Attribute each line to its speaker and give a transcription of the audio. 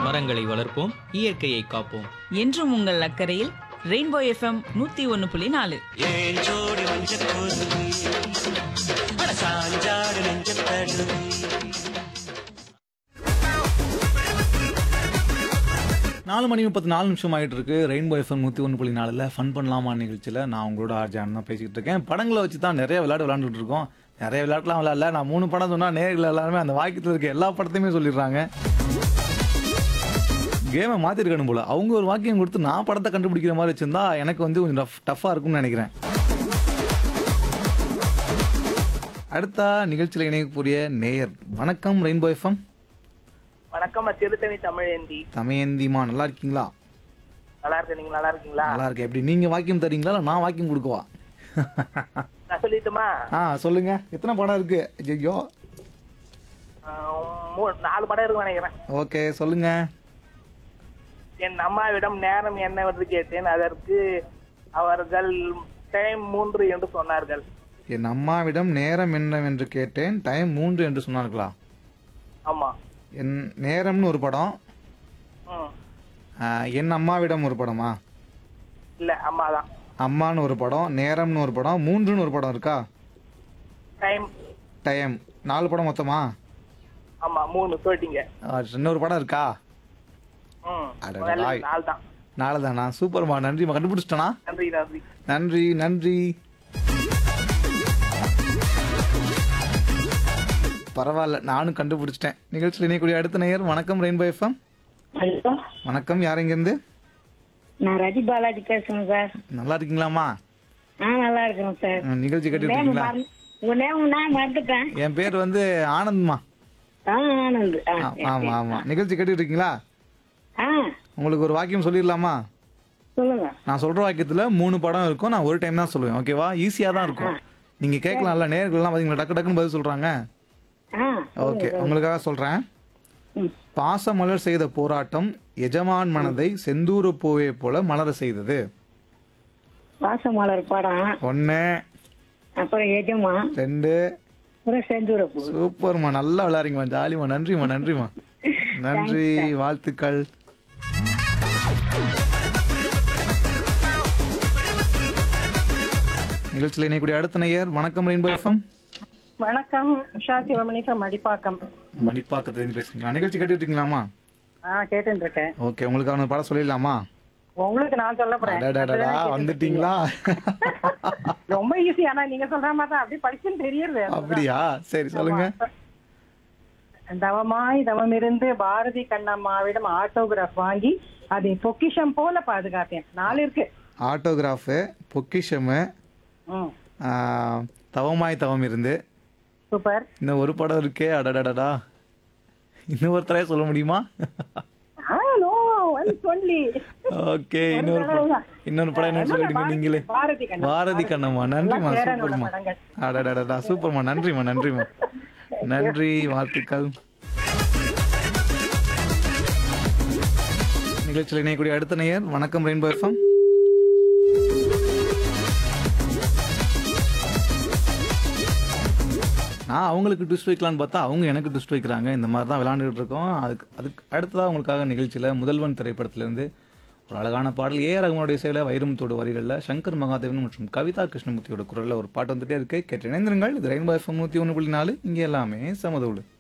Speaker 1: மரங்களை வளர்ப்போம் இயற்கையை காப்போம்
Speaker 2: என்றும் உங்கள் அக்கறையில் ரெயின்போ எஃப்எம் நூத்தி ஒன்னு புள்ளி நாலு
Speaker 3: ஏன் ஜோடி மஞ்சள் கோதுமை அட சாஞ்சாடு நெஞ்சல் தடுமை
Speaker 4: நாலு மணி முப்பத்தி நாலு நிமிஷம் ஆகிட்டு இருக்கு ரெயின்போ எஃப்எம் நூற்றி ஒன்று புள்ளி நாலில் ஃபன் பண்ணலாமா நிகழ்ச்சியில் நான் உங்களோட ஆர்ஜான் தான் பேசிக்கிட்டு இருக்கேன் படங்களை வச்சு தான் நிறைய விளையாட்டு விளையாண்டுட்டு இருக்கோம் நிறைய விளையாட்டுலாம் விளையாடல நான் மூணு படம் சொன்னால் நேரில் எல்லாருமே அந்த வாக்கியத்தில் இருக்க எல்லா படத்தையுமே சொல்லிடுறாங்க கேமை மாற்றிருக்கணும் போல அவங்க ஒரு வாக்கியம் கொடுத்து நான் படத்தை கண்டுபிடிக்கிற மாதிரி வச்சிருந்தா எனக்கு வந்து கொஞ்சம் டஃப் டஃப்பாக இருக்கும்னு நினைக்கிறேன் அடுத்த நிகழ்ச்சியில் இணையக்கூடிய நேயர் வணக்கம் ரெயின்போ எஃப்எம்
Speaker 5: வணக்கம் திருத்தணி தமிழேந்தி
Speaker 4: தமையந்திமா நல்லா இருக்கீங்களா
Speaker 5: நல்லா இருக்கு நீங்க நல்லா இருக்கீங்களா
Speaker 4: நல்லா இருக்கேன் எப்படி நீங்க வாக்கியம் தரீங்களா இல்ல நான் வாக்கியம் கொடுக்கவா
Speaker 5: நான் சொல்லிட்டுமா
Speaker 4: ஆ சொல்லுங்க எத்தனை படம் இருக்கு ஐயோ
Speaker 5: ஆஹ் மூ- நாலு படம் இருக்கும் நினைக்கிறேன்
Speaker 4: ஓகே சொல்லுங்க
Speaker 5: என் அம்மாவிடம் நேரம் என்னவென்று கேட்டேன் அதற்கு அவர்கள் டைம் மூன்று என்று சொன்னார்கள்
Speaker 4: என் அம்மாவிடம் நேரம் என்னவென்று கேட்டேன் டைம் மூன்று என்று சொன்னார்களா
Speaker 5: ஆமா
Speaker 4: என் நேரம்னு ஒரு படம்
Speaker 5: ம்
Speaker 4: ஆ, என் அம்மாவிடம் ஒரு படமா
Speaker 5: இல்ல அம்மா தான்
Speaker 4: அம்மான்னு ஒரு படம் நேரம்னு ஒரு படம் மூன்றுன்னு ஒரு படம் இருக்கா
Speaker 5: டைம்
Speaker 4: டைம் நாலு படம் மொத்தமா
Speaker 5: ஆமா மூணு சொல்லிட்டீங்க
Speaker 4: ஆ, இன்னொரு படம் இருக்கா
Speaker 5: ம்
Speaker 4: அடடா.
Speaker 5: நல்ல நாள் தான்
Speaker 4: நாலு தானா சூப்பர்மா நன்றிமா கண்டுபிடிச்சிட்டனா
Speaker 5: நன்றி நன்றி
Speaker 4: நன்றி நன்றி பரவாயில்ல நானும் கண்டுபிடிச்சிட்டேன் நிகழ்ச்சியில் இணையக்கூடிய அடுத்த நேயர் வணக்கம் ரெயின்போ எஃப்எம்
Speaker 6: ஹலோ
Speaker 4: வணக்கம் யார் இருந்து
Speaker 6: நான் ரதி பாலாஜி பேசுறேன் சார்
Speaker 4: நல்லா இருக்கீங்களாமா
Speaker 6: ஆ நல்லா இருக்கிறேன் சார்
Speaker 4: ம், நிகழ்ச்சி கேட்டுட்டு
Speaker 6: நேம்
Speaker 4: இருக்கீங்களா
Speaker 6: மறந்து உங்க நேம் நான் மறந்துட்டேன்
Speaker 4: என் பேர் வந்து ஆனந்த்மா
Speaker 6: ஆ ஆனந்த் ஆ,
Speaker 4: ஆ,
Speaker 6: சரி,
Speaker 4: ஆமா
Speaker 6: சரி.
Speaker 4: ஆமா நிகழ்ச்சி கேட்டுட்டு இருக்கீங்களா
Speaker 6: ஆ
Speaker 4: உங்களுக்கு ஒரு வாக்கியம் சொல்லிடலாமா
Speaker 6: சொல்லுங்க
Speaker 4: நான் சொல்ற வாக்கியத்துல மூணு படம் இருக்கும் நான் ஒரு டைம் தான் சொல்லுவேன் ஓகேவா ஈஸியா தான் இருக்கும் நீங்க கேட்கலாம்ல நேர்கள்லாம் பாத்தீங்களா டக்கு டக்குன்னு பதில் சொல்றாங்க
Speaker 6: ஆ
Speaker 4: ஓகே உங்களுக்காக சொல்றேன்
Speaker 6: ம்.
Speaker 4: பாசமலர் செய்த போராட்டம் எஜமான் மனதை செந்தூர பூவே போல மலர செய்தது
Speaker 6: வாசமலர் படம்
Speaker 4: ஒன்னு
Speaker 6: அப்புறம் எஜமா
Speaker 4: ரெண்டு
Speaker 6: அப்புறம் செந்தூர பூ
Speaker 4: சூப்பர்மா நல்லா விளையாடுறீங்கம்மா ஜாலிமா நன்றிம்மா நன்றிம்மா நன்றி வாழ்த்துக்கள் நிகழ்ச்சியில் இணையக்கூடிய அடுத்த நேயர் வணக்கம் ரெயின்போ எஃப்எம்
Speaker 7: வணக்கம் உஷா சிவமணி from மடிப்பாக்கம்
Speaker 4: மணிப்பாக்கத்துலேருந்து பேசுறீங்களா நிகழ்ச்சி கேட்டுட்டு இருக்கீங்களாமா
Speaker 7: ஆ கேட்டுட்டு இருக்கேன்
Speaker 4: ஓகே உங்களுக்கான படம் சொல்லிடலாமா
Speaker 7: உங்களுக்கு நான் சொல்ல போறேன்
Speaker 4: அடடடடா, வந்துட்டீங்களா
Speaker 7: ரொம்ப ஈஸி ஆனா நீங்க சொல்ற மாதிரி தான் அப்படி படிச்சுன்னு தெரியுது
Speaker 4: அப்படியா சரி சொல்லுங்க
Speaker 7: தவமாய் தவமிருந்து பாரதி கண்ணம்மாவிடம் ஆட்டோகிராஃப் வாங்கி அதை பொக்கிஷம் போல பாதுகாத்தேன் நாலு இருக்கு
Speaker 4: ஆட்டோகிராஃபு பொக்கிஷமு
Speaker 7: ம்
Speaker 4: ஆ, தவமாய் தவம் இருந்து
Speaker 7: சூப்பர்
Speaker 4: இன்னும் ஒரு படம் இருக்கே அடடடடா இன்னும் ஒருத்தரே சொல்ல முடியுமா
Speaker 7: ஆ நோ ஒன்ஸ் ஒன்லி
Speaker 4: ஓகே இன்னொரு படம் இன்னொரு படம் என்ன சொல்லிடுங்க நீங்களே
Speaker 7: பாரதி கண்ணம்மா
Speaker 4: பாரதி கண்ணம்மா நன்றிம்மா
Speaker 7: எல்லாம் சேரனோட
Speaker 4: சூப்பர்மா
Speaker 7: படங்கள்.
Speaker 4: அடடடடா சூப்பர்மா நன்றிம்மா நன்றிம்மா நன்றி வாழ்த்துக்கள் நிகழ்ச்சியில் இணையக்கூடிய அடுத்த நேயர் வணக்கம் ரெயின்போ எஃப்எம் நான் அவங்களுக்கு ட்விஸ்ட் வைக்கலான்னு பார்த்தா அவங்க எனக்கு ட்விஸ்ட் வைக்கிறாங்க இந்த மாதிரி தான் விளையாண்டுட்டு இருக்கோம் அதுக்கு அதுக்கு அடுத்ததாக உங்களுக்காக நிகழ்ச்சியில் முதல்வன் திரைப்படத்திலேருந்து ஒரு அழகான பாடல் ஏ ரகுமனுடைய இசையில் வைரமுத்தோட வரிகளில் சங்கர் மகாதேவன் மற்றும் கவிதா கிருஷ்ணமூர்த்தியோட குரலில் ஒரு பாட்டு வந்துட்டே இருக்கு கேட்டு இணைந்திருங்கள் இது ரெயின்போ எஃப்எம் நூற்றி ஒன்று புள்ளி நாலு இங்கே எல்லாமே சமதோடு